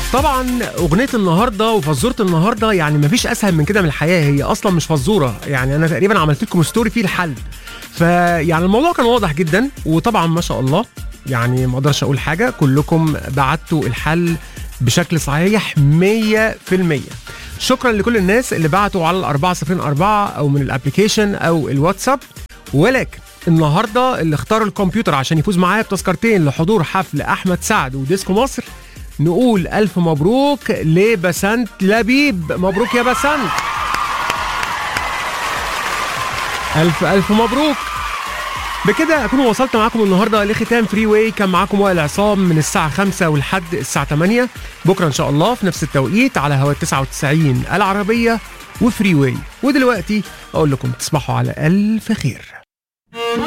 طبعا اغنيه النهارده وفزوره النهارده يعني مفيش اسهل من كده من الحياه هي اصلا مش فزوره يعني انا تقريبا عملت لكم ستوري فيه الحل فيعني الموضوع كان واضح جدا وطبعا ما شاء الله يعني ما اقدرش اقول حاجه كلكم بعتوا الحل بشكل صحيح 100% شكرا لكل الناس اللي بعتوا على الأربعة صفرين أربعة أو من الابليكيشن أو الواتساب ولكن النهارده اللي اختار الكمبيوتر عشان يفوز معايا بتذكرتين لحضور حفل أحمد سعد وديسكو مصر نقول ألف مبروك لبسنت لبيب مبروك يا بسنت ألف ألف مبروك بكده أكون وصلت معاكم النهاردة لختام فري واي كان معاكم وائل عصام من الساعة 5 ولحد الساعة 8 بكرة إن شاء الله في نفس التوقيت على هوا 99 العربية وفري واي ودلوقتي أقول لكم تصبحوا على ألف خير